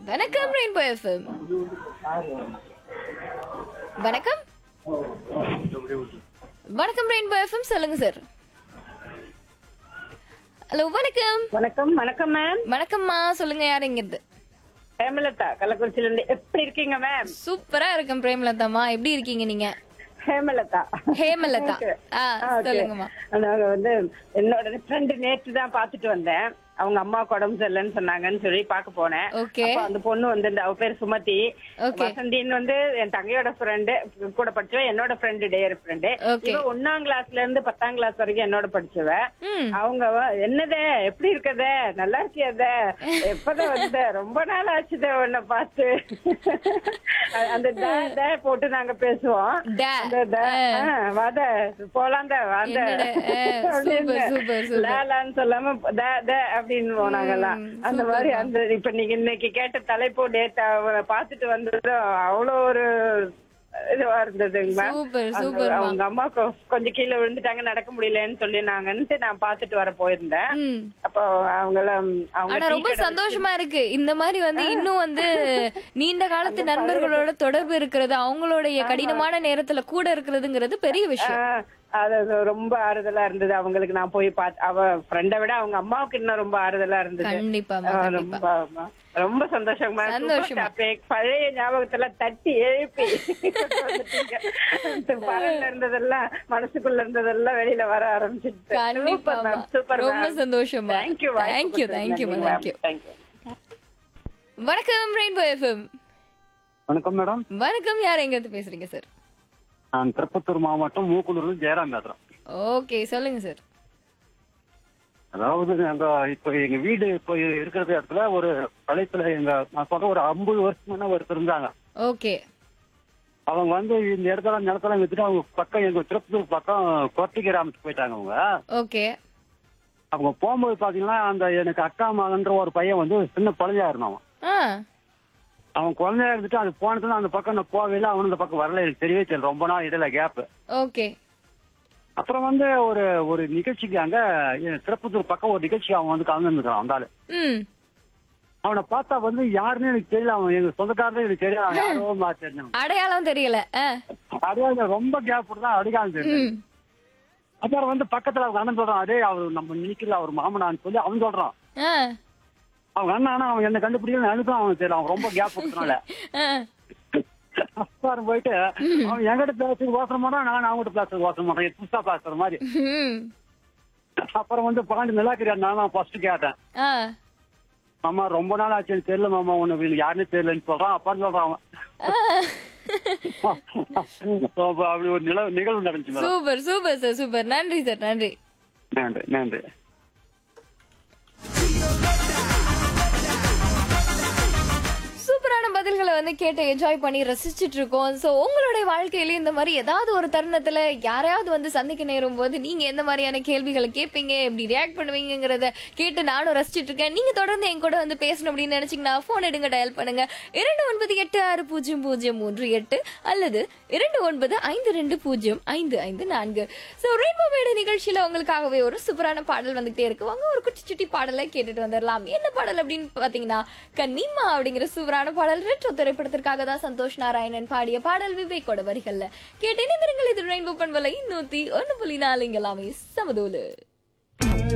வணக்கம் rainbow FM வணக்கம் வணக்கம் ரெயின்போ எஃப்எம் சொல்லுங்க சார் ஹலோ வணக்கம் வணக்கம் வணக்கம் மேம் வணக்கம்மா சொல்லுங்க யார் இங்கிருந்து ஹேமலதா கள்ளக்குறிச்சியில இருந்து எப்படி இருக்கீங்க மேம் சூப்பரா இருக்கும் பிரேமலதாம்மா எப்படி இருக்கீங்க நீங்க ஹேமலதா ஹேமலதா Okay. ஆ ஆ, okay. சொல்லுங்கம்மா நாங்க வந்து என்னோட ஃப்ரெண்டு நேற்று தான் பாத்துட்டு வந்தேன் அவங்க அம்மாவுக்கு உடம்பு சரியில்லைன்னு சொன்னாங்கன்னு சொல்லி பாக்க போனேன் ஓகே அப்ப அந்த பொண்ணு வந்து இந்த- அவ பேர் சுமதி Okay. வசந்தின்னு வந்து என் தங்கையோட ஃப்ரெண்டு கூட படிச்சவ என்னோட ஃப்ரெண்டு டேயர் ஃப்ரெண்டு Okay. இவ ஒன்னாம் கிளாஸ்ல இருந்து பத்தாம் கிளாஸ் வரைக்கும் என்னோட படிச்சவ ம் அவங்க வ- என்னதே எப்படி இருக்கதே நல்லா இருக்கியத எப்பதான் வந்த ரொம்ப நாள் ஆச்சுதே உன்னை பார்த்து அ- அந்த ட, ட போட்டு நாங்க பேசுவோம் ட. அந்த ட, ஆ, வாத போலாந்த வாந்த என்னடா, ஆ, super, super, super. லாலான்னு சொல்லாம ட ட அப்படின்னு போனாங்கல்லாம் ம், அந்த super மாதிரி தான். அந்த இப்ப நீங்க இன்னைக்கு கேட்ட தலைப்பு டேட்டா பாத்துட்டு வந்ததும் அவ்வளோ ஒரு இதுவா இருந்ததுங்க Super, அந்த- super, ma'am. அவங்க அம்மா கொ- கொஞ்சம் கீழே விழுந்துட்டாங்க நடக்க முடியலன்னு சொல்லினாங்கன்ட்டு நான் பாத்துட்டு வர போயிருந்தேன் ம் அப்போ அவங்கள அவங்க ஆனா டீ ரொம்ப கடை சந்தோஷமா இருக்கு இந்த மாதிரி வந்து இன்னும் வந்து நீண்ட காலத்து நண்பர்களோட தொடர்பு இருக்கிறது அவங்களுடைய கடினமான நேரத்துல கூட இருக்கிறதுங்கிறது பெரிய விஷயம் ஆ, அது அது ரொம்ப ஆறுதலா இருந்தது அவங்களுக்கு நான் போய் பார்த்து அவ ஃப்ரெண்டை விட அவங்க அம்மாவுக்கு இன்னும் ரொம்ப ஆறுதலா இருந்தது கண்டிப்பாமா ஆ, கண்டிப்பா ரொம்ப ஆமா. ரொம்ப சந்தோஷமா சந்தோஷமா. பழைய ஞாபகத்துல தட்டி எழுப்பி பகல்ல இருந்ததெல்லாம் மனசுக்குள்ள இருந்ததெல்லாம் வெளியில வர ஆரம்பிச்சிட்டு கண்டிப்பா சூப்பர் ரொம்ப சந்தோஷமா thank you thank you thank you thank you thank you வணக்கம் ரெயின்போ எஃப்எம் வணக்கம் மேடம் வணக்கம் யார் எங்க இருந்து பேசுறீங்க சார் நான் திருப்பத்தூர் மாவட்டம் மூக்குனூர்ல ஜெயராம் பேசுறேன் ஓகே சொல்லுங்க சார் அதாவது எங்க இப்ப எங்க வீடு இப்ப இருக்கிற இடத்துல ஒரு பழையத்துல எங்க நான் சொல்ற ஒரு ஐம்பது வருஷமான ஒருத்தர் இருந்தாங்க ஓகே அவங்க வந்து இந்த இடத்துல நிலத்தெல்லாம் வித்துட்டு அவங்க பக்கம் எங்க திருப்பத்தூர் பக்கம் கொட்டி கிராமத்துக்கு போயிட்டாங்க அவங்க ஓகே அவங்க போகும்போது பாத்தீங்கன்னா அந்த எனக்கு அக்கா மகன்ற ஒரு பையன் வந்து சின்ன குழந்தையா இருந்தான் அவன். ஆ அவன் குழந்தையா இருந்துட்டு அது போனதுல அந்த பக்கம் நான் போகவே இல்லை அவன் இந்த பக்கம் வரல எனக்கு தெரியவே தெரியல ரொம்ப நாள் இடையில கேப் ஓகே அப்புறம் வந்து ஒரு ஒரு நிகழ்ச்சிக்கு அங்க எ- திருப்பத்தூர் பக்கம் ஒரு நிகழ்ச்சி அவன் வந்து கலந்துருக்கான் அந்த ஆளு ம் அவனை பார்த்தா வந்து யாருன்னு எனக்கு தெரியல அவன் எங்க சொந்தக்காரனே எனக்கு தெரியல அவன் யாரோ மாதிரி தெரிஞ்சான் அடையாளம் தெரியல ஆ அதே ரொம்ப கேப் தான் அடிக்காமல் தெரியும் ம் அப்புறம் வந்து பக்கத்துல அவங்க அண்ணன் சொல்றான் அதே அவர் நம்ம நிக்கல அவர் மாமனான்னு சொல்லி அவன் சொல்றான் ஆ அவங்க அண்ணன் ஆனா அவன் என்ன கண்டுபிடிக்கல எனக்கும் அவனுக்கு தெரியல அவன் ரொம்ப கேப் கொடுத்தனால ஆ அப்புறம் போயிட்டு அவன் என்கிட்ட பேசுறது யோசனை மாட்டான் நான் அவங்ககிட்ட பேசுறது யோசனை மாட்டேன் புதுசா பேசுற மாதிரி ம் அப்புறம் வந்து பாண்டி நல்லா கிடையாது நான் ஃபர்ஸ்ட் கேட்டேன் ஆ மாமா ரொம்ப நாள் ஆச்சு எனக்கு தெரியல மாமா உனக்கு யாருன்னு தெரியலன்னு சொல்றான் அப்பான்னு சொல்றான் அவன் அப்ப அப்படி ஒரு நில நிகழ்வு நடந்துச்சு madam super super sir super நன்றி சார் நன்றி நன்றி நன்றி சூப்பரான பதில்களை வந்து கேட்டு என்ஜாய் பண்ணி ரசிச்சிட்டு இருக்கோம் ஸோ உங்களுடைய வாழ்க்கையில இந்த மாதிரி ஏதாவது ஒரு தருணத்துல யாரையாவது வந்து சந்திக்க நேரும் போது நீங்க எந்த மாதிரியான கேள்விகளை கேட்பீங்க எப்படி ரியாக்ட் பண்ணுவீங்கிறத கேட்டு நானும் ரசிச்சிட்டு இருக்கேன் நீங்க தொடர்ந்து என் கூட வந்து பேசணும் அப்படின்னு நினைச்சீங்கன்னா போன் எடுங்க டயல் பண்ணுங்க இரண்டு ஒன்பது எட்டு ஆறு பூஜ்ஜியம் பூஜ்ஜியம் மூன்று எட்டு அல்லது இரண்டு ஒன்பது ஐந்து ரெண்டு பூஜ்ஜியம் ஐந்து ஐந்து நான்கு ஸோ ரெயின்போ மேடு நிகழ்ச்சியில உங்களுக்காகவே ஒரு சூப்பரான பாடல் வந்துகிட்டே இருக்கு வாங்க ஒரு குட்டி சுட்டி பாடலை கேட்டுட்டு வந்துடலாம் என்ன பாடல் அப்படின்னு பாத்தீங்கன்னா கன்னிமா அப்படிங்கிற சூப்பரான பாடல் ரெட்ரோ திரைப்படத்திற்காக தான் சந்தோஷ் நாராயணன் பாடிய பாடல் விவேக்கோட வரிகள்ல கேட்டு இணைந்திருங்கள் இது ரெயின்போ பண்பலை நூத்தி ஒன்னு புள்ளி நாலு இங்க எல்லாமே சமதூலு